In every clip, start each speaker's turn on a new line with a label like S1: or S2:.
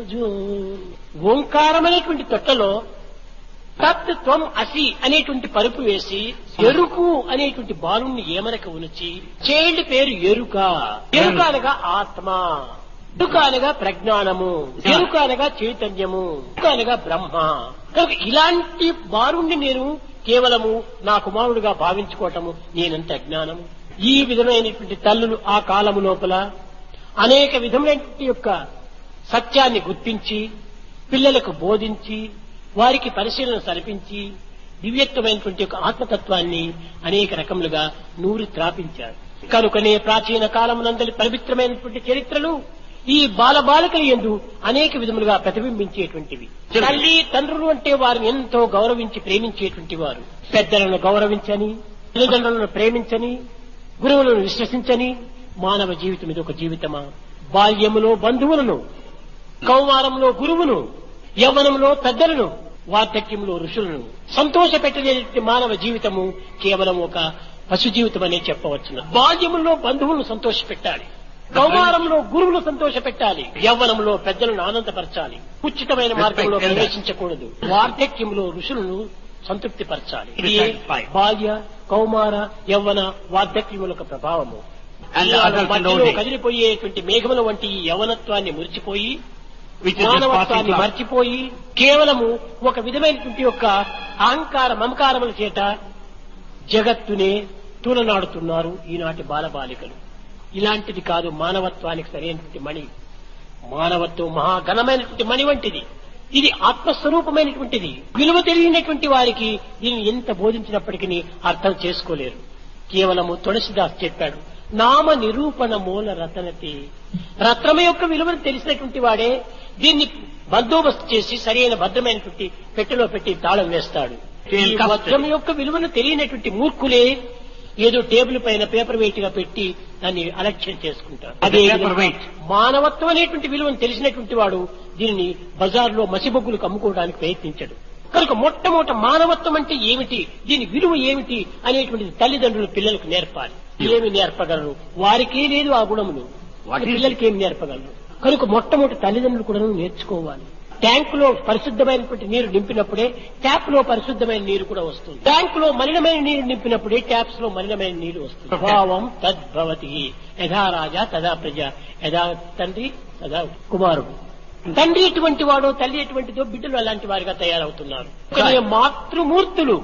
S1: రోజు ఓంకారం అనేటువంటి తొట్టలో తత్ త్వం అసి అనేటువంటి పరుపు వేసి ఎరుకు అనేటువంటి బాలుణ్ణి ఏమనక ఉనిచి చైల్డ్ పేరు ఎరుక ఎరుక అనగా ఆత్మ ఎరుక అనగా ప్రజ్ఞానము ఎరుక అనగా చైతన్యము ఎరుక అనగా బ్రహ్మ కనుక ఇలాంటి బాలుణ్ణి నేను కేవలము నా కుమారుడుగా భావించుకోవటము నేనంత అజ్ఞానము ఈ విధమైనటువంటి తల్లులు ఆ కాలము లోపల అనేక విధమైనటువంటి యొక్క సత్యాన్ని గుర్తించి పిల్లలకు బోధించి వారికి పరిశీలన సరిపించి దివ్యత్వమైనటువంటి యొక్క ఆత్మతత్వాన్ని అనేక రకములుగా నూరి త్రాపించారు కనుకనే ప్రాచీన కాలమునందలి పవిత్రమైనటువంటి చరిత్రలు ఈ బాలబాలికల ఎందు అనేక విధములుగా ప్రతిబింబించేటువంటివి తల్లి తండ్రులు అంటే వారిని ఎంతో గౌరవించి ప్రేమించేటువంటి వారు పెద్దలను గౌరవించని తల్లిదండ్రులను ప్రేమించని గురువులను విశ్వసించని మానవ జీవితం ఇది ఒక జీవితమా బాల్యములో బంధువులను కౌమారంలో గురువును యవ్వనంలో పెద్దలను వార్ధక్యంలో ఋషులను సంతోష పెట్టలేని మానవ జీవితము కేవలం ఒక పశు జీవితం అనే చెప్పవచ్చును బాల్యములో బంధువులను సంతోష పెట్టాలి కౌమారంలో గురువులు సంతోష పెట్టాలి యవ్వనంలో పెద్దలను ఆనందపరచాలి ఉచితమైన మార్గంలో
S2: Respect elders.
S1: ప్రవేశించకూడదు వార్ధక్యంలో ఋషులను సంతృప్తి పరచాలి
S2: To
S1: ఇది
S2: satisfy.
S1: బాల్య కౌమార యవ్వన వార్ధక్యముల యొక్క ప్రభావము
S2: And the
S1: ఇవాళ
S2: adult and
S1: మధ్యలో
S2: old age.
S1: కదిలిపోయేటువంటి మేఘముల వంటి ఈ యవనత్వాన్ని మురిచిపోయి
S2: which is the passing
S1: మానవత్వాన్ని
S2: cloud.
S1: మర్చిపోయి కేవలము ఒక విధమైనటువంటి యొక్క అహంకార మమకారముల చేత జగత్తునే తూలనాడుతున్నారు ఈనాటి బాలబాలికలు ఇలాంటిది కాదు మానవత్వానికి సరైనటువంటి మణి మానవత్వం మహాఘనమైనటువంటి మణి వంటిది ఇది ఆత్మస్వరూపమైనటువంటిది విలువ తెలియనటువంటి వారికి దీన్ని ఎంత బోధించినప్పటికీ అర్థం చేసుకోలేరు కేవలము తులసిదాస్ చెప్పాడు నామ నిరూపణ మూల రతనతి రత్నము యొక్క విలువను తెలిసినటువంటి వాడే దీన్ని బందోబస్తు చేసి సరైన భద్రమైనటువంటి పెట్టెలో పెట్టి తాళం వేస్తాడు ఈ వజ్రం యొక్క విలువను తెలియనటువంటి మూర్ఖులే ఏదో టేబుల్ పైన పేపర్ వెయిట్ గా పెట్టి దాన్ని అలక్ష్యం చేసుకుంటారు అదే
S2: paper
S1: విధంగా
S2: weight.
S1: మానవత్వం అనేటువంటి విలువను తెలిసినటువంటి వాడు దీనిని బజార్లో మసిబొగ్గులకు అమ్ముకోవడానికి ప్రయత్నించడు కనుక మొట్టమొదట మానవత్వం అంటే ఏమిటి దీని విలువ ఏమిటి అనేటువంటిది తల్లిదండ్రులు పిల్లలకు నేర్పాలి ఏమి నేర్పగలరు వారికే లేదు ఆ గుణములు
S2: What is-
S1: పిల్లలకి ఏమి నేర్పగలరు కనుక మొట్టమొదటి తల్లిదండ్రులు కూడా నేర్చుకోవాలి ట్యాంక్ లో పరిశుద్ధమైనటువంటి నీరు నింపినప్పుడే ట్యాప్ లో పరిశుద్ధమైన నీరు కూడా వస్తుంది ట్యాంక్ లో మలినమైన నీరు నింపినప్పుడే ట్యాప్స్ లో మలినమైన నీరు వస్తుంది భావం తద్భవతి యథా రాజా తదా ప్రజ యథా తండ్రి తదా కుమారుడు తండ్రి ఎటువంటి వాడో తల్లి ఎటువంటిదో బిడ్డలు అలాంటి వారిగా తయారవుతున్నారు కానీ మాతృమూర్తులు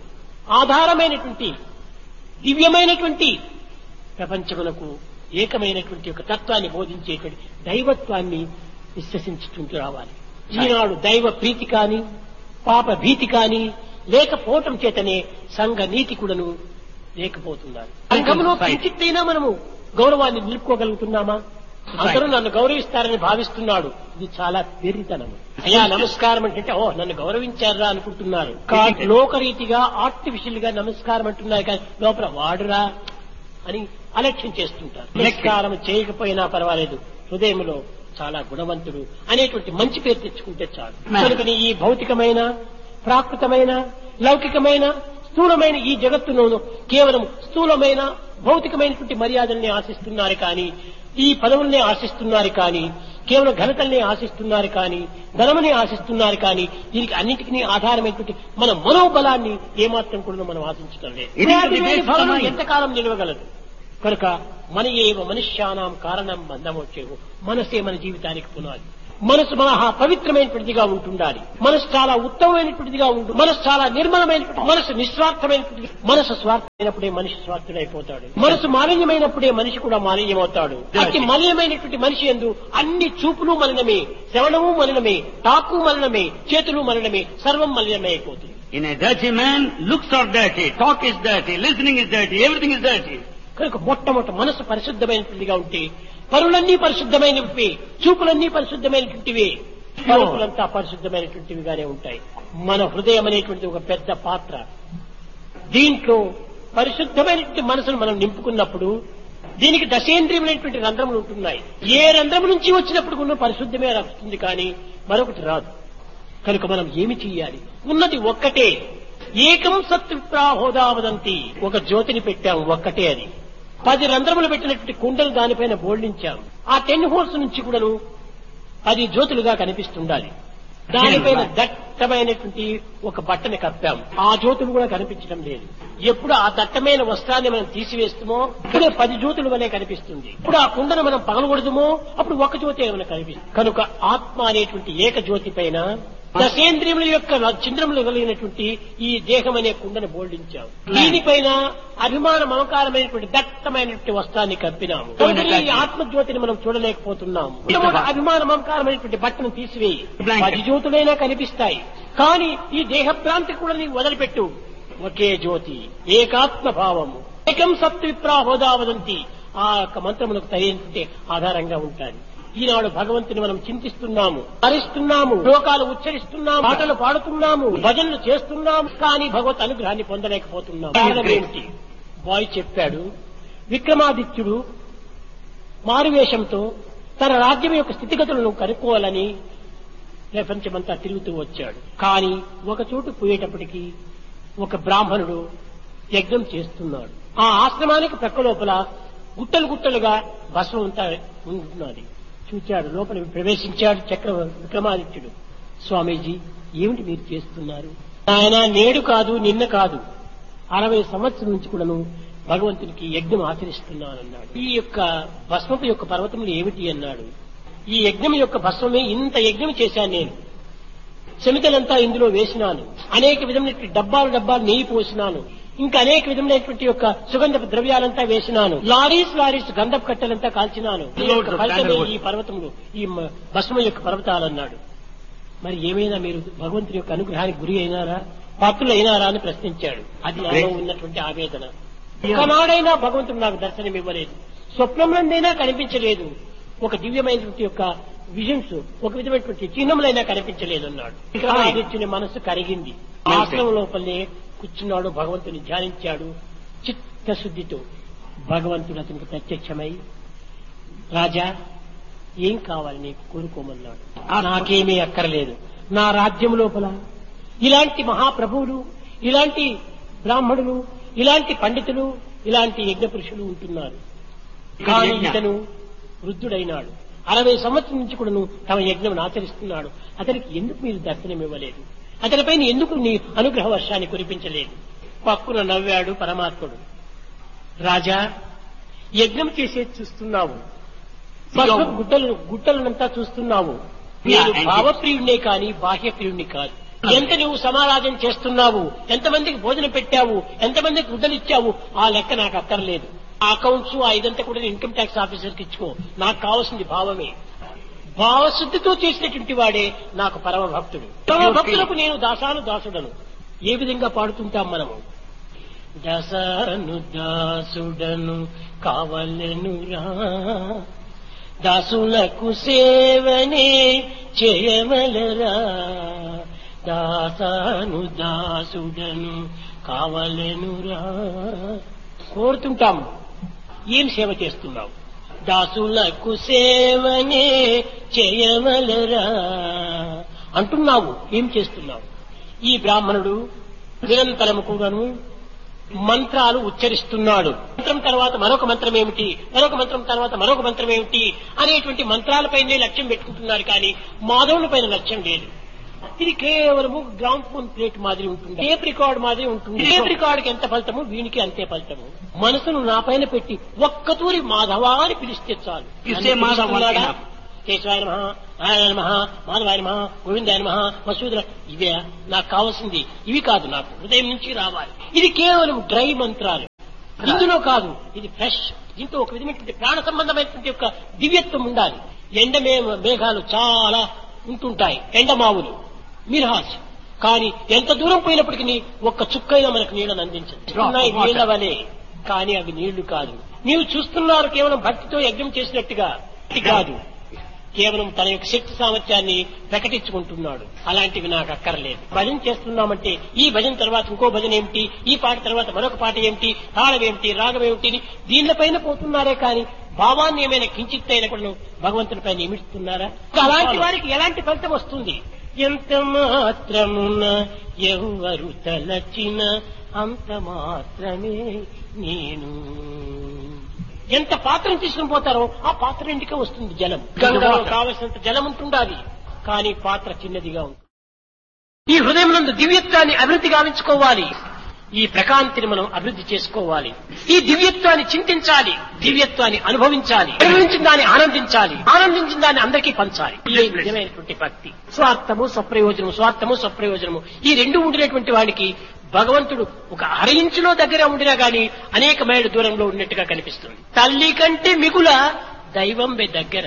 S1: ఆధారమైనటువంటి దివ్యమైనటువంటి ప్రపంచమునకు ఏకమైనటువంటి ఒక తత్వాన్ని బోధించేటువంటి దైవత్వాన్ని విశ్వసించుకుంటూ రావాలి ఈనాడు దైవ ప్రీతి కాని పాప భీతి కాని లేకపోవటం చేతనే సంఘ నీతి కూడాను లేకపోతున్నారు సంఘంలో కించిత్తైనా మనము గౌరవాన్ని నిలుపుకోగలుగుతున్నామా అందరూ నన్ను గౌరవిస్తారని భావిస్తున్నాడు ఇది చాలా వెర్రితనం అయ్యా నమస్కారం అంటే ఓ నన్ను గౌరవించారా అనుకుంటున్నారు కా- లోకరీతిగా ఆర్టిఫిషియల్ గా నమస్కారం అంటున్నారు కానీ లోపల వాడురా అని అలక్ష్యం చేస్తుంటారు నమస్కారం చేయకపోయినా పర్వాలేదు హృదయంలో చాలా గుణవంతుడు అనేటువంటి మంచి పేరు తెచ్చుకుంటే చాలు కనుకని ఈ భౌతికమైన ప్రాకృతమైన లౌకికమైన స్థూలమైన ఈ జగత్తును కేవలం స్థూలమైన భౌతికమైనటువంటి మర్యాదల్ని ఆశిస్తున్నారు కానీ ఈ పదవుల్ని ఆశిస్తున్నారు కానీ కేవలం ఘనతల్ని ఆశిస్తున్నారు కానీ ధనముని ఆశిస్తున్నారు కానీ దీనికి అన్నిటికీ ఆధారమైనటువంటి మన మనోబలాన్ని ఏమాత్రం కూడా మనం ఆశించడం లేదు
S2: ఇది
S1: ఇలాంటి
S2: ఇది
S1: బలం
S2: సమయం.
S1: ఎంతకాలం నిలవగలదు కనుక మన ఏవ మనుష్యానాం కారణం బంధమొచ్చేవు మనసే మన జీవితానికి పునాది మనసు మహా పవిత్రమైనటువంటిదిగా ఉంటుండాలి మనసు చాలా ఉత్తమమైనటువంటిదిగా ఉంటుంది మనసు చాలా నిర్మలమైనటువంటి మనసు నిస్వార్థమైనటువంటి మనసు స్వార్థమైనప్పుడే మనిషి స్వార్థుడైపోతాడు మనసు మాలిన్యమైనప్పుడే మనిషి కూడా మాలిన్యమవుతాడు అతి మలినమైనటువంటి మనిషి ఎందు అన్ని చూపులు మలినమే శ్రవణము మలినమే టాకు మలినమే చేతులు మలినమే సర్వం మలినమే అయిపోతుంది
S2: In a dirty man, looks are dirty, talk is dirty, listening is dirty, everything is dirty.
S1: కనుక మొట్టమొదటి మనసు పరిశుద్ధమైనటువంటిదిగా ఉంటే పరులన్నీ పరిశుద్ధమైనవి చూపులన్నీ పరిశుద్ధమైనటువంటివి పరుపులంతా పరిశుద్ధమైనటువంటివిగానే ఉంటాయి మన హృదయం అనేటువంటి ఒక పెద్ద పాత్ర దీంట్లో పరిశుద్ధమైనటువంటి మనసును మనం నింపుకున్నప్పుడు దీనికి దశేంద్రియమైనటువంటి రంధ్రములు ఉంటున్నాయి ఏ రంధ్రం నుంచి వచ్చినప్పుడు కూడా పరిశుద్ధమే వస్తుంది కానీ మరొకటి రాదు కనుక మనం ఏమి చెయ్యాలి ఉన్నది ఒక్కటే ఏకం సత్విప్రాహోదావదంతి ఒక జ్యోతిని పెట్టాం ఒక్కటే అది పది రంధ్రములు పెట్టినటువంటి కుండలు దానిపైన బోల్డించాం ఆ టెన్ హోల్స్ నుంచి కూడాను పది జ్యోతులుగా కనిపిస్తుండాలి దానిపైన దట్టమైనటువంటి ఒక బట్టని కప్పాం ఆ జ్యోతులు కూడా కనిపించడం లేదు ఎప్పుడు ఆ దట్టమైన వస్త్రాన్ని మనం తీసివేస్తామో ఇప్పుడే పది జ్యోతులు వలె కనిపిస్తుంది ఇప్పుడు ఆ కుండను మనం పగలగొడదుమో అప్పుడు ఒక జ్యోతి ఏమైనా కనిపిస్తుంది కనుక ఆత్మ అనేటువంటి ఏక జ్యోతి పైన దశేంద్రియముల యొక్క చింద్రములు కలిగినటువంటి ఈ దేహం అనే కుండను బోల్డించాము దీనిపైన అభిమాన మమకారమైనటువంటి దట్టమైనటువంటి వస్త్రాన్ని కప్పినాము కనుక ఈ ఆత్మజ్యోతిని మనం చూడలేకపోతున్నాము మొట్టమొదట అభిమాన మమకారమైనటువంటి బట్టను తీసివేయి పది జ్యోతులైనా కనిపిస్తాయి కానీ ఈ దేహ భ్రాంతి కూడా నీకు వదిలిపెట్టు ఒకే జ్యోతి ఏకాత్మ భావము ఏకం సప్త విప్రాహోదా వదంతి ఆ యొక్క మంత్రములకు తగినటువంటి ఆధారంగా ఉంటాయి ఈనాడు భగవంతుని మనం చింతిస్తున్నాము హరిస్తున్నాము శ్లోకాలు ఉచ్చరిస్తున్నాము పాటలు పాడుతున్నాము భజనలు చేస్తున్నాము కానీ భగవత్ అనుగ్రహాన్ని పొందలేకపోతున్నాము కారణం ఏమిటి బాయ్ చెప్పాడు విక్రమాదిత్యుడు మారువేషంతో తన రాజ్యం యొక్క స్థితిగతులను కనుక్కోవాలని ప్రపంచమంతా తిరుగుతూ వచ్చాడు కానీ ఒక చోటు పోయేటప్పటికి ఒక బ్రాహ్మణుడు యజ్ఞం చేస్తున్నాడు ఆ ఆశ్రమానికి ప్రక్క లోపల గుట్టలు గుట్టలుగా భస్మం అంతా ఉంటున్నది చూచాడు లోపల ప్రవేశించాడు చక్ర విక్రమాదిత్యుడు స్వామీజీ ఏమిటి మీరు చేస్తున్నారు ఆయన నేడు కాదు నిన్న కాదు అరవై సంవత్సరం నుంచి కూడాను భగవంతునికి యజ్ఞం ఆచరిస్తున్నానన్నాడు ఈ యొక్క భస్మపు యొక్క పర్వతములు ఏమిటి అన్నాడు ఈ యజ్ఞం యొక్క భస్మమే ఇంత యజ్ఞం చేశాను నేను శమితలంతా ఇందులో వేసినాను అనేక విధమైనటువంటి డబ్బాలు డబ్బాలు నెయ్యి పోసినాను ఇంకా అనేక విధమైనటువంటి యొక్క సుగంధ ద్రవ్యాలంతా వేసినాను లారీస్ లారీస్ గంధపు కట్టెలంతా కాల్చినాను ఈ యొక్క ఫలితమే ఈ పర్వతములు ఈ మ- భస్మం యొక్క పర్వతాలన్నాడు మరి ఏమైనా మీరు భగవంతుని యొక్క అనుగ్రహానికి గురి అయినారా పాత్రులు అయినారా అని ప్రశ్నించాడు అది నాలో ఉన్నటువంటి ఆవేదన ఒకనాడైనా భగవంతుడు నాకు దర్శనం ఇవ్వలేదు స్వప్నంలోనైనా కనిపించలేదు ఒక దివ్యమైనటువంటి యొక్క విజన్స్ ఒక విధమైనటువంటి చిహ్నములైనా కనిపించలేదు అన్నాడు విక్రమాదిత్యుని మనస్సు కరిగింది ఆశ్రమం లోపలనే కూర్చున్నాడు భగవంతుని ధ్యానించాడు చిత్తశుద్ధితో భగవంతుడు అతనికి ప్రత్యక్షమై రాజా ఏం కావాలి నీకు కోరుకోమన్నాడు నాకేమీ అక్కర్లేదు నా రాజ్యం లోపల ఇలాంటి మహాప్రభువులు ఇలాంటి బ్రాహ్మణులు ఇలాంటి పండితులు ఇలాంటి యజ్ఞ పురుషులు ఉంటున్నారు కానీ ఇతను వృద్ధుడైనాడు అరవై సంవత్సరం నుంచి కూడాను తమ యజ్ఞం ఆచరిస్తున్నాడు అతనికి ఎందుకు మీరు దర్శనం ఇవ్వలేదు అతనిపైన ఎందుకు నీ అనుగ్రహ వర్షాన్ని కురిపించలేదు పక్కున నవ్వాడు పరమాత్ముడు రాజా యజ్ఞం చేసేది చూస్తున్నావు భస్మ గుట్టలు గుట్టలనంతా చూస్తున్నావు నేను భావప్రియుణ్ణే కాని బాహ్యప్రియుణ్ణి కాదు ఎంత నువ్వు సమారాధన చేస్తున్నావు ఎంతమందికి భోజనం పెట్టావు ఎంతమందికి వృద్ధలు ఇచ్చావు ఆ లెక్క నాకు అక్కర్లేదు ఆ అకౌంట్స్ ఆ ఇదంతా కూడా ఇన్కమ్ ట్యాక్స్ ఆఫీసర్కి ఇచ్చుకో నాకు కావాల్సింది భావమే భావశుద్ధితో చేసినటువంటి వాడే నాకు పరమ భక్తుడు పరమ భక్తులకు నేను దాసాను దాసుడను ఏ విధంగా పాడుతుంటాం మనము దశాను దాసుడను కావలెనురా దాసులకు సేవనే చేయవలరా దాసాను దాసుడను కావలెనురా కోరుతుంటాము ఏం సేవ చేస్తున్నావు దాసులకు సేవనే చేయవలరా అంటున్నావు ఏం చేస్తున్నావు ఈ బ్రాహ్మణుడు నిరంతరము కూడాను మంత్రాలు ఉచ్చరిస్తున్నాడు మంత్రం తర్వాత మరొక మంత్రం ఏమిటి మరొక మంత్రం తర్వాత మరొక మంత్రం ఏమిటి అనేటువంటి మంత్రాలపైనే లక్ష్యం పెట్టుకుంటున్నారు కానీ మాధవుని పైన లక్ష్యం లేదు ఇది కేవలము గ్రౌండ్ ఫోన్ ప్లేట్ మాదిరి ఉంటుంది టేప్ రికార్డ్ మాదిరి ఉంటుంది టేప్ రికార్డుకి ఎంత ఫలితము వీనికి అంతే ఫలితము మనసును నా పైన పెట్టి ఒక్కతూరి మాధవా అని పిలిస్తే చాలు
S2: You say Madhava,
S1: పిలుస్తున్నాడా?
S2: enough.
S1: కేశవాయ నమ నారాయణ నమ మాధవాయ నమ గోవిందాయ నమ మసూదర ఇవే నాకు కావాల్సింది ఇవి కాదు నాకు హృదయం నుంచి రావాలి ఇది కేవలం డ్రై మంత్రాలు ఇందులో కాదు ఇది ఫ్రెష్ దీంతో ఒక విధమైనటువంటి ప్రాణ సంబంధమైనటువంటి యొక్క దివ్యత్వం ఉండాలి ఎండ మే- మేఘాలు చాలా ఉంటుంటాయి ఎండమావులు మిర్హాస్ కానీ ఎంత దూరం పోయినప్పటికీ ఒక్క చుక్కైనా మనకు నీళ్ళని అందించదు
S2: Drop of
S1: ఉన్నాయి
S2: water.
S1: నీళ్ల వలే కానీ అవి నీళ్లు కాదు నీవు చూస్తున్నారు కేవలం భక్తితో యజ్ఞం చేసినట్టుగా ఇది కాదు కేవలం తన యొక్క శక్తి సామర్థ్యాన్ని ప్రకటించుకుంటున్నాడు అలాంటివి నాకు అక్కర్లేదు భజన చేస్తున్నామంటే ఈ భజన తర్వాత ఇంకో భజన ఏమిటి ఈ పాట తర్వాత మరొక పాట ఏమిటి తాళం ఏమిటి రాగం ఏమిటి అని దీనిపైన పోతున్నారే కానీ భావాన్ని ఏమైనా కించిత్ అయినా కూడా భగవంతుని పైన నిమిస్తున్నారా అలాంటి వారికి ఎలాంటి ఫలితం వస్తుంది ఎంత మాత్రమున ఎవరు తలచిన అంత మాత్రమే నేను ఎంత పాత్రను తీసుకుని పోతారో ఆ పాత్ర ఇంటికే వస్తుంది జలం గంగలో కావలసినంత జలం ఉంటుండాలి కానీ పాత్ర చిన్నదిగా ఉంటుంది ఈ హృదయం నందు దివ్యత్వాన్ని అభివృద్ధి గావించుకోవాలి ఈ ప్రకాంతిని మనం అభివృద్ధి చేసుకోవాలి ఈ దివ్యత్వాన్ని చింతించాలి దివ్యత్వాన్ని అనుభవించాలి అనుభవించిన దాన్ని ఆనందించాలి ఆనందించిన దాన్ని అందరికీ పంచాలి ఇదే నిజమైనటువంటి భక్తి స్వార్థము స్వప్రయోజనము స్వార్థము స్వప్రయోజనము ఈ రెండు ఉండినటువంటి వాడికి భగవంతుడు ఒక అర ఇంచులో దగ్గర ఉండినా గాని అనేక మైళ్ళ దూరంలో ఉన్నట్టుగా కనిపిస్తుంది తల్లి కంటే మిగుల దైవం బె దగ్గర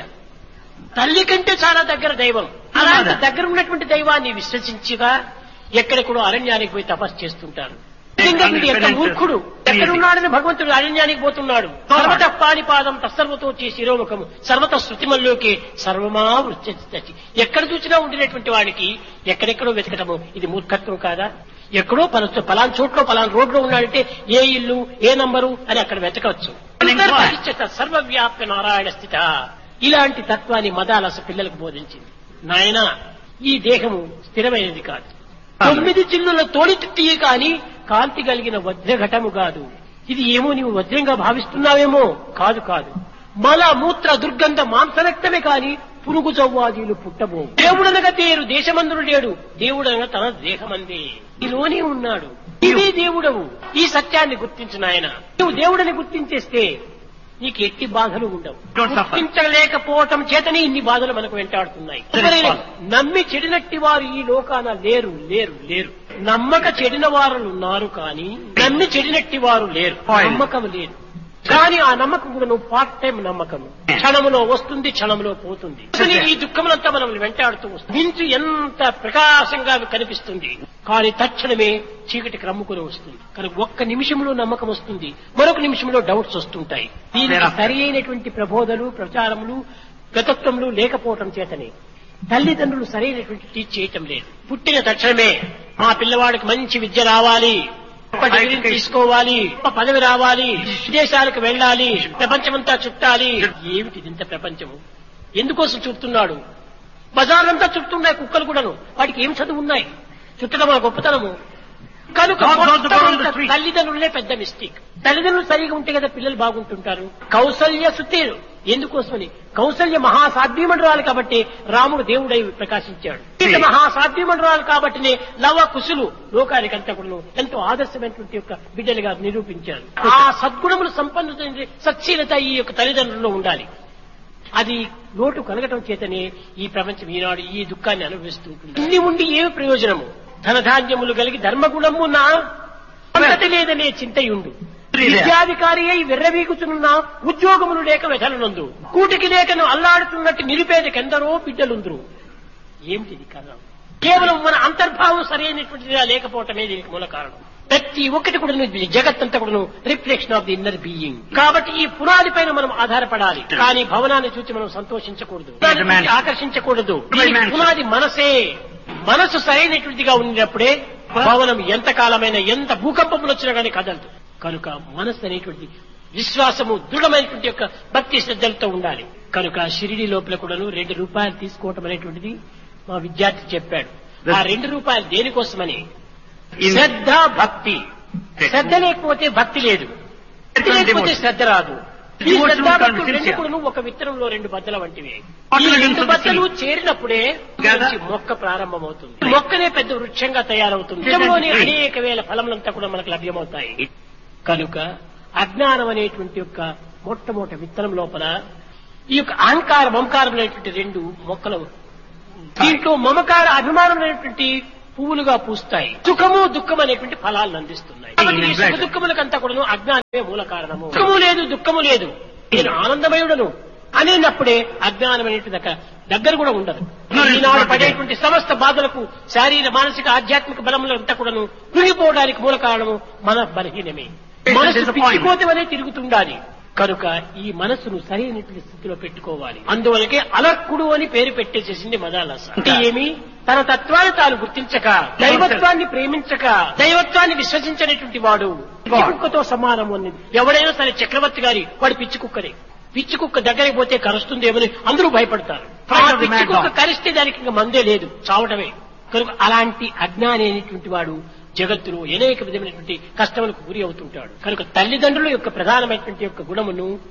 S1: తల్లి కంటే చాలా దగ్గర దైవం అలాంటి దగ్గర ఉన్నటువంటి దైవాన్ని విశ్వసించిగా ఎక్కడెక్కడో అరణ్యానికి పోయి తపస్సు చేస్తుంటారు నిజంగా వీడు ఎంత మూర్ఖుడు ఎక్కడున్నాడని భగవంతుడు అరణ్యానికి పోతున్నాడు సర్వత పాణిపాదం తత్సర్వతో చే శిరోముఖము సర్వత శృతిమల్లోకి సర్వమా వృత్తి ఎక్కడ చూసినా ఉండినటువంటి వాడికి ఎక్కడెక్కడో వెతకటము ఇది మూర్ఖత్వం కాదా ఎక్కడో పల పలాన్ చోట్లో పలాన్ రోడ్లో ఉన్నాడంటే ఏ ఇల్లు ఏ నంబరు అని అక్కడ వెతకవచ్చు అంతర్బహిష్ట సర్వవ్యాప్త నారాయణ స్థిత ఇలాంటి తత్వాన్ని మదాలస పిల్లలకు బోధించింది నాయన ఈ దేహము స్థిరమైనది కాదు తొమ్మిది చిల్లుల తోడితిత్తి కాని కాంతి కలిగిన వజ్రఘటము కాదు ఇది ఏమో నీవు వజ్రంగా భావిస్తున్నావేమో కాదు కాదు మల మూత్ర దుర్గంధ మాంసరక్తమే కాని పురుగు చౌవాదీలు పుట్టబో దేవుడనగా తేరు దేశమందుడు లేడు దేవుడనగా తన దేహమందే నీలోనే ఉన్నాడు ఇదే దేవుడవు ఈ సత్యాన్ని గుర్తించు నాయన నువ్వు దేవుడని గుర్తించేస్తే నీకు ఎట్టి బాధలు ఉండవు
S2: Don't suffer.
S1: గుర్తించలేకపోవటం చేతనే ఇన్ని బాధలు మనకు వెంటాడుతున్నాయి
S2: That is
S1: ఎవరైనా
S2: false.
S1: నమ్మి చెడినట్టి వారు ఈ లోకాన లేరు లేరు లేరు నమ్మక చెడిన వారు ఉన్నారు కానీ నమ్మి చెడినట్టి వారు లేరు
S2: Point.
S1: నమ్మకం లేదు కానీ ఆ నమ్మకం కూడా నువ్వు పార్ట్ టైం నమ్మకం క్షణములో వస్తుంది క్షణములో పోతుంది కానీ ఈ దుఃఖములంతా మనం వెంటాడుతూ వస్తుంది మించు ఎంత ప్రకాశంగా కనిపిస్తుంది కానీ తక్షణమే చీకటికి రమ్ముకుని వస్తుంది కానీ ఒక్క నిమిషంలో నమ్మకం వస్తుంది మరొక నిమిషంలో డౌట్స్ వస్తుంటాయి దీనికి
S2: Thereafter.
S1: సరి అయినటువంటి ప్రబోధలు ప్రచారములు గతత్వములు లేకపోవటం చేతనే తల్లిదండ్రులు సరైనటువంటి టీచ్ చేయటం లేదు పుట్టిన తక్షణమే మా పిల్లవాడికి మంచి విద్య రావాలి గొప్ప డిగ్రీని తీసుకోవాలి గొప్ప పదవి రావాలి విదేశాలకు వెళ్ళాలి ప్రపంచమంతా చుట్టాలి ఏమిటి ఇంత ప్రపంచము ఎందుకోసం చుడుతున్నాడు బజార్లంతా చుట్టున్నాయి కుక్కలు కూడాను వాటికి ఏం చదువు ఉన్నాయి చుట్టడం ఆ గొప్పతనము కనుక
S2: Dogs also
S1: మొత్తం
S2: go on the
S1: అంతా
S2: street.
S1: తల్లిదండ్రులే పెద్ద మిస్టేక్ తల్లిదండ్రులు సరిగా ఉంటే కదా పిల్లలు బాగుంటుంటారు కౌసల్య సుతేరు ఎందుకోసమని కౌసల్య మహాసాధ్యమండరాలు కాబట్టి రాముడు దేవుడై ప్రకాశించాడు సీత మహాసాధ్యమండరాలు కాబట్టినే లవ కుశులు లోకానికి అంతా కూడా ఎంతో ఆదర్శమైనటువంటి యొక్క బిడ్డలుగా నిరూపించారు ఆ సద్గుణములు సంపన్నుత సత్శీలత ఈ యొక్క తల్లిదండ్రుల్లో ఉండాలి అది లోటు కలగటం చేతనే ఈ ప్రపంచం ఈనాడు ఈ దుఃఖాన్ని అనుభవిస్తూ ఉంటుంది ఇన్ని ఉండి ఏమి ప్రయోజనము ధనధాన్యములు కలిగి ధర్మగుణము నా అంతటి లేదనే చింతయుండు విద్యాధికారి అయి విర్రవీగుచున్న ఉద్యోగములు లేక వెధలనందు కూటికి లేకను అల్లాడుతున్నట్టు నిరుపేదకెందరో బిడ్డలుందురు ఏమిటిది కారణం కేవలం మన అంతర్భావం సరైనటువంటిదిగా లేకపోవటమే దీనికి మూల కారణం ప్రతి ఒక్కటి కూడా జగత్తంతా కూడా reflection of the inner being కాబట్టి ఈ పునాది పైన మనం ఆధారపడాలి కానీ భవనాన్ని చూసి మనం సంతోషించకూడదు దాన్ని చూసి ఆకర్షించకూడదు దీనికి పునాది మనసే మనసు సరైనటువంటిదిగా ఉన్నప్పుడే భవనం ఎంత కాలమైన ఎంత భూకంపములు వచ్చినా కానీ కదలదు కనుక మనసు అనేటువంటి విశ్వాసము దృఢమైనటువంటి యొక్క భక్తి శ్రద్ధలతో ఉండాలి కనుక షిరిడి లోపల కూడాను రెండు రూపాయలు తీసుకోవటం అనేటువంటిది మా విద్యార్థి చెప్పాడు ఆ రెండు రూపాయలు దేనికోసమని
S2: In-
S1: శ్రద్ధ భక్తి శ్రద్ధ లేకపోతే భక్తి లేదు భక్తి లేకపోతే శ్రద్ధ రాదు ఈ
S2: Devotion
S1: శ్రద్ధ
S2: will come
S1: భక్తులు
S2: sincere.
S1: రెండు కూడాను ఒక విత్తనంలో రెండు బద్దల వంటివి
S2: What
S1: ఈ
S2: will
S1: రెండు
S2: do to the
S1: బద్దలు
S2: seed?
S1: చేరినప్పుడే
S2: Together?
S1: మంచి మొక్క ప్రారంభమవుతుంది మొక్కనే పెద్ద వృక్షంగా తయారవుతుంది వృక్షంలోని
S2: Tree.
S1: అనేక వేల ఫలములంతా కూడా మనకు లభ్యమవుతాయి కనుక అజ్ఞానం అనేటువంటి యొక్క మొట్టమొదటి విత్తనం లోపల ఈ యొక్క అహంకార మమకారం అనేటువంటి రెండు మొక్కలు దీంట్లో మమకార అభిమానం అనేటువంటి పువ్వులుగా పూస్తాయి సుఖము దుఃఖం అనేటువంటి ఫలాలను అందిస్తున్నాయి కాబట్టి ఈ సుఖ దుఃఖములకంతా కూడా అజ్ఞానమే మూల కారణము సుఖము లేదు దుఃఖము లేదు నేను ఆనందమయుడను అనేటప్పుడే అజ్ఞానం అనేటువంటి దగ్గర దగ్గర కూడా ఉండదు ఈనాడు పడేటువంటి సమస్త బాధలకు శారీర మానసిక ఆధ్యాత్మిక బలములంతా కూడాను కృంగిపోవడానికి మూల కారణము మన బలహీనమే మనసు పిచ్చిపోతే వలె తిరుగుతుండాలి కనుక ఈ మనస్సును సరైనటువంటి స్థితిలో పెట్టుకోవాలి అందువలకే అలర్కుడు అని పేరు పెట్టేసేసింది మదాలస అంటే ఏమి తన తత్వాన్ని తాను గుర్తించక దైవత్వాన్ని ప్రేమించక దైవత్వాన్ని విశ్వసించనటువంటి వాడు పిచ్చి కుక్కతో సమానం అన్నది ఎవడైనా సరే చక్రవర్తి గారి వాడు పిచ్చి కుక్కనే పిచ్చి కుక్క దగ్గరికి పోతే కరుస్తుందేమని అందరూ భయపడతారు ఆ పిచ్చి కుక్క కరిస్తే దానికి ఇంకా మందే లేదు చావటమే కనుక అలాంటి అజ్ఞాని అనేటువంటి వాడు జగత్తులో అనేక విధమైనటువంటి కష్టములకు గురి అవుతుంటాడు కనుక తల్లిదండ్రుల యొక్క ప్రధానమైనటువంటి యొక్క గుణమును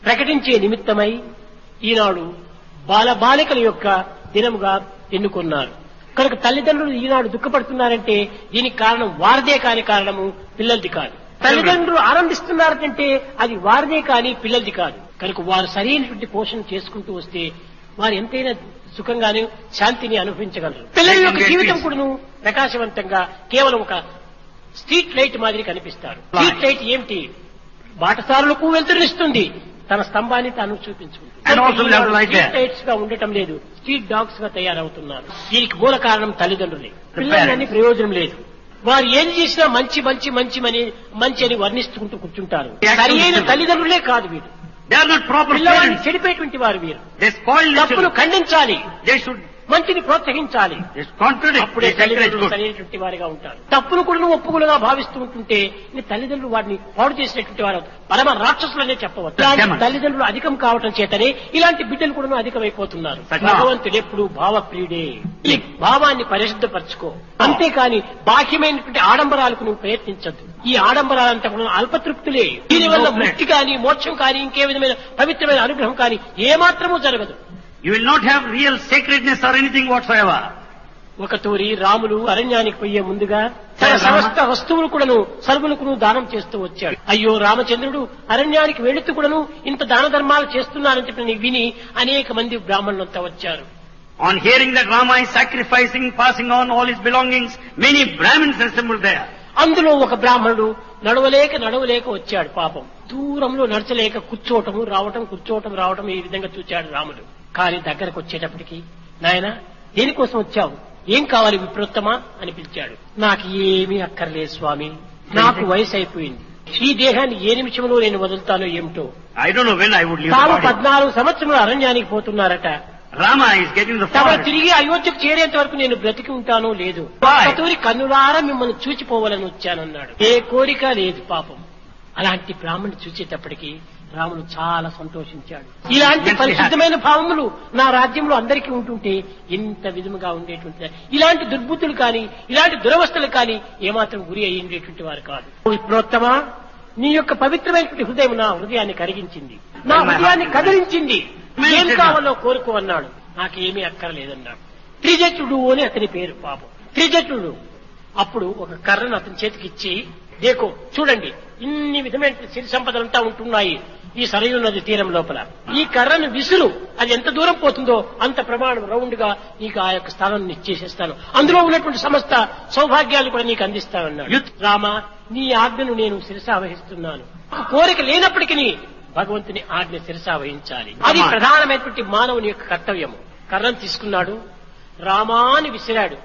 S1: ప్రకటించే నిమిత్తమై ఈనాడు బాల బాలికల యొక్క దినముగా ఎన్నుకున్నారు కనుక తల్లిదండ్రులు ఈనాడు దుఃఖపడుతున్నారంటే దీనికి కారణం వారిదే కాని కారణము పిల్లలది కాదు తల్లిదండ్రులు ఆనందిస్తున్నారంటే అది వారిదే కాని పిల్లలది కాదు కనుక వారు సరైనటువంటి పోషణ చేసుకుంటూ వస్తే వారు ఎంతైనా సుఖంగానే శాంతిని అనుభవించగలరు పిల్లల యొక్క జీవితం కూడాను ప్రకాశవంతంగా కేవలం ఒక స్ట్రీట్ లైట్ మాదిరి కనిపిస్తారు స్ట్రీట్ లైట్ ఏమిటి బాటసారులకు వెళ్తునిస్తుంది తన స్తంభాన్ని తాను చూపించుకుంటుంది
S2: And also we have to like that.
S1: Street lights గా ఉండటం లేదు స్ట్రీట్ డాగ్స్ గా తయారవుతున్నారు దీనికి మూల కారణం తల్లిదండ్రులే పిల్లలని ప్రయోజనం లేదు వారు ఏది చేసినా మంచి మంచి మంచి మని మంచి అని వర్ణిస్తుంటూ కూర్చుంటారు
S2: Yeah,
S1: సరి అయిన
S2: absolutely.
S1: తల్లిదండ్రులే కాదు వీరు
S2: They are not proper
S1: పిల్లవాడిని
S2: parents.
S1: చెడిపోయేటువంటి వారు వీరు
S2: They spoil the
S1: తప్పును
S2: children.
S1: ఖండించాలి
S2: They should
S1: మంచిని ప్రోత్సహించాలి
S2: they contradict.
S1: అప్పుడే
S2: They encourage
S1: తల్లిదండ్రులు
S2: good.
S1: సరైనటువంటి వారిగా ఉంటారు తప్పును కూడా ఒప్పుకులుగా భావిస్తూ ఉంటుంటే ఈ తల్లిదండ్రులు వారిని పాడు చేసినటువంటి వారు పరమ రాక్షసులనే చెప్పవచ్చు ఇలాంటి
S2: Demons.
S1: తల్లిదండ్రులు అధికం కావటం చేతనే ఇలాంటి బిడ్డలు కూడా అధికమైపోతున్నారు
S2: Sachna.
S1: భగవంతుడు ఎప్పుడు భావప్రియుడే ఈ భావాన్ని పరిశుద్ధపరచుకో అంతేకాని బాహ్యమైనటువంటి ఆడంబరాలకు నువ్వు ప్రయత్నించద్దు ఈ ఆడంబరాలంతా కూడా అల్పతృప్తులే దీనివల్ల ముక్తి కానీ మోక్షం కానీ ఇంకే విధమైన పవిత్రమైన అనుగ్రహం కానీ ఏమాత్రమూ జరగదు
S2: You will not have real sacredness or anything whatsoever.
S1: ఒక తూరి రాములు అరణ్యానికి పోయే ముందుగా తన
S2: రామ.
S1: సమస్త వస్తువులు కూడాను సరుకులకు దానం చేస్తూ వచ్చాడు అయ్యో రామచంద్రుడు అరణ్యానికి వెళుతూ కూడాను ఇంత దాన ధర్మాలు చేస్తున్నారని చెప్పి విని అనేక మంది బ్రాహ్మణులంతా వచ్చారు
S2: On hearing that Rama is sacrificing, passing on all his belongings, many Brahmins assembled there.
S1: అందులో ఒక బ్రాహ్మణుడు నడవలేక నడవలేక వచ్చాడు పాపం దూరంలో నడచలేక కూర్చోవటము రావటం కూర్చోవటం రావటం ఈ విధంగా చూచాడు రాముడు కానీ దగ్గరకు వచ్చేటప్పటికి నాయన దేనికోసం వచ్చావు ఏం కావాలి విప్రోత్తమా అని పిలిచాడు నాకు ఏమీ అక్కర్లేదు స్వామి నాకు వయసు అయిపోయింది ఈ దేహాన్ని ఏ నిమిషంలో నేను వదులుతానో ఏమిటో
S2: I don't know when I would leave the
S1: తాము
S2: body.
S1: పద్నాలుగు సంవత్సరములు అరణ్యానికి పోతున్నారట
S2: Rama is getting the
S1: తమ
S2: forest.
S1: తిరిగి అయోధ్యకు చేరేంత వరకు నేను బ్రతికి ఉంటానో లేదు
S2: Why?
S1: కతూరి కన్నులారా మిమ్మల్ని చూచిపోవాలని వచ్చానన్నాడు ఏ కోరిక లేదు పాపం అలాంటి బ్రాహ్మణుని చూసేటప్పటికి రాముడు చాలా సంతోషించాడు ఇలాంటి
S2: Yes,
S1: పరిశుద్ధమైన భావములు నా రాజ్యంలో అందరికీ ఉంటుంటే ఎంత విధముగా ఉండేటువంటి ఇలాంటి దుర్బుద్ధులు కానీ ఇలాంటి దురవస్థలు కానీ ఏమాత్రం గురి అయి ఉండేటువంటి వారు కాదు ఓ విప్రోత్తమా నీ యొక్క పవిత్రమైనటువంటి హృదయం నా హృదయాన్ని కరిగించింది నా హృదయాన్ని కదిలించింది ఏం కావాలో కోరుకో అన్నాడు నాకేమీ అక్కర్లేదన్నాడు త్రిజటుడు అని అతని పేరు పాపం త్రిజటుడు అప్పుడు ఒక కర్రను అతని చేతికి ఇచ్చి దేకో చూడండి ఇన్ని విధమైన సిరి సంపదలంతా ఉంటున్నాయి ఈ సరయు నది తీరం లోపల ఈ కర్రను విసురు అది ఎంత దూరం పోతుందో అంత ప్రమాణం రౌండ్ గా నీకు ఆ యొక్క స్థానాన్ని ఇచ్చేసేస్తాను అందులో ఉన్నటువంటి సమస్త సౌభాగ్యాలు కూడా నీకు అందిస్తానన్నాడు
S2: యుత్-
S1: రామ నీ ఆజ్ఞను నేను శిరసావహిస్తున్నాను కోరిక లేనప్పటికీ భగవంతుని ఆజ్ఞ శిరసావహించాలి అది
S2: Come on.
S1: ప్రధానమైనటువంటి మానవుని యొక్క కర్తవ్యము కర్రను తీసుకున్నాడు రామాని విసిరాడు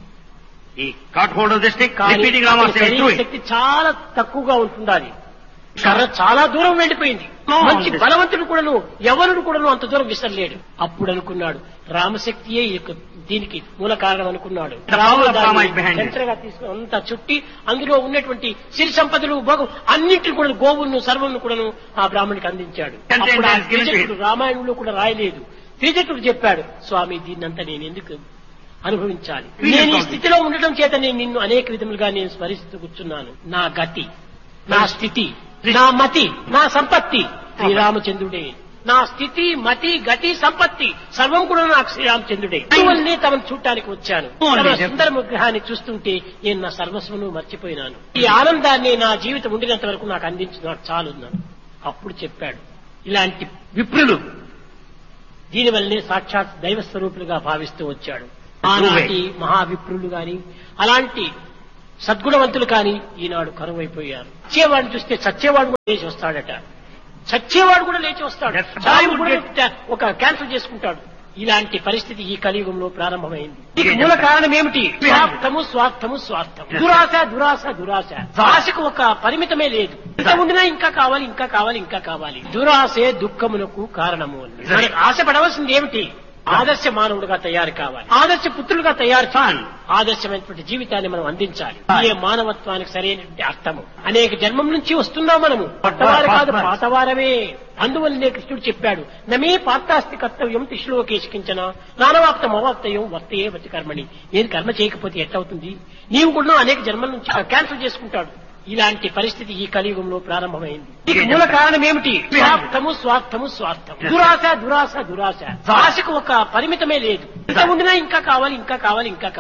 S2: He caught hold of the stick,
S1: కానీ
S2: repeating Rama
S1: అతని
S2: said,
S1: శరీర
S2: do it.
S1: శక్తి చాలా తక్కువగా ఉంటుండాలి కర్ర చాలా దూరం వెళ్ళిపోయింది
S2: No,
S1: మంచి
S2: this-
S1: బలవంతుడు కూడాను ఎవరుడు కూడాను అంత దూరం విసరలేడు అప్పుడు అనుకున్నాడు రామశక్తియే ఈ యొక్క దీనికి మూల కారణం అనుకున్నాడు
S2: The
S1: రాముడు
S2: power of Rama
S1: దాన్ని
S2: is behind it.
S1: చంచరగా తీసుకుని అంతా చుట్టి అందులో ఉన్నటువంటి సిరి సంపదలు భోగం అన్నింటిని కూడా గోవులను సర్వలను కూడాను ఆ బ్రాహ్మణికి అందించాడు
S2: Content
S1: అప్పుడు ఆ
S2: has given to him.
S1: త్రిజటుడు రామాయణంలో కూడా రాయలేదు త్రిజటుడు చెప్పాడు స్వామి దీన్నంతా నేను ఎందుకు అనుభవించాలి
S2: Please
S1: నేను ఈ
S2: don't.
S1: స్థితిలో ఉండటం చేత నేను నిన్ను అనేక విధములుగా నేను స్మరిస్తూ కూర్చున్నాను నా గతి నా స్థితి నా మతి నా సంపత్తి శ్రీరామచంద్రుడే నా స్థితి మతి గతి సంపత్తి సర్వం కూడా నాకు శ్రీరామచంద్రుడే అందువల్లనే తమను చూడటానికి వచ్చాను
S2: Oh,
S1: తమ
S2: yes.
S1: సుందర విగ్రహాన్ని చూస్తుంటే నేను నా సర్వస్వను మర్చిపోయినాను ఈ ఆనందాన్ని నా జీవితం ఉండినంత వరకు నాకు అందించు నాకు చాలు అన్నాను అప్పుడు చెప్పాడు ఇలాంటి విప్రులు దీనివల్లనే సాక్షాత్ దైవ స్వరూపులుగా భావిస్తూ వచ్చాడు ఆనాటి మహావిప్రులు గాని అలాంటి సద్గుణవంతులు కాని ఈనాడు కరువైపోయారు చచ్చేవాడిని చూస్తే చచ్చేవాడు కూడా లేచి వస్తాడట చచ్చేవాడు కూడా లేచి వస్తాడు
S2: That's right.
S1: చావు కూడా ఒక క్యాన్సిల్ చేసుకుంటాడు ఇలాంటి పరిస్థితి ఈ కలియుగంలో ప్రారంభమైంది దీనికి మూల కారణం ఏమిటి స్వార్థము స్వార్థము స్వార్థం దురాశ దురాశ దురాశ ఆశకు ఒక పరిమితమే లేదు ఇంకా ఉండినా ఇంకా కావాలి ఇంకా కావాలి ఇంకా కావాలి దురాశే దుఃఖమునకు కారణము అని మనకు ఆశపడవలసింది ఏమిటి ఆదర్శ మానవుడుగా తయారు కావాలి ఆదర్శ పుత్రులుగా తయారు చేయాలి ఆదర్శమైనటువంటి జీవితాన్ని మనం అందించాలి ఇదే మానవత్వానికి సరైనటువంటి అర్థము అనేక జన్మం నుంచి వస్తున్నాం మనము పట్టవారు కాదు పాతవారమే అందువల్లనే కృష్ణుడు చెప్పాడు నమే పాత్తాస్తి కర్తవ్యం తిశ్లోకేశికించిన నానవాప్తం అవాప్తయం వర్తయే వతి కర్మని నేను కర్మ చేయకపోతే ఎట్టవుతుంది నీవు కూడా అనేక జన్మల నుంచి క్యాన్సిల్ చేసుకుంటాడు ఇలాంటి పరిస్థితి ఈ కలియుగంలో ప్రారంభమైంది దీనికి మూల కారణం ఏమిటి స్వార్థము స్వార్థము స్వార్థం దురాశ దురాశ దురాశ ఆశకు ఒక పరిమితమే లేదు ఇంకా ఉండినా ఇంకా కావాలి ఇంకా కావాలి ఇంకా కావాలి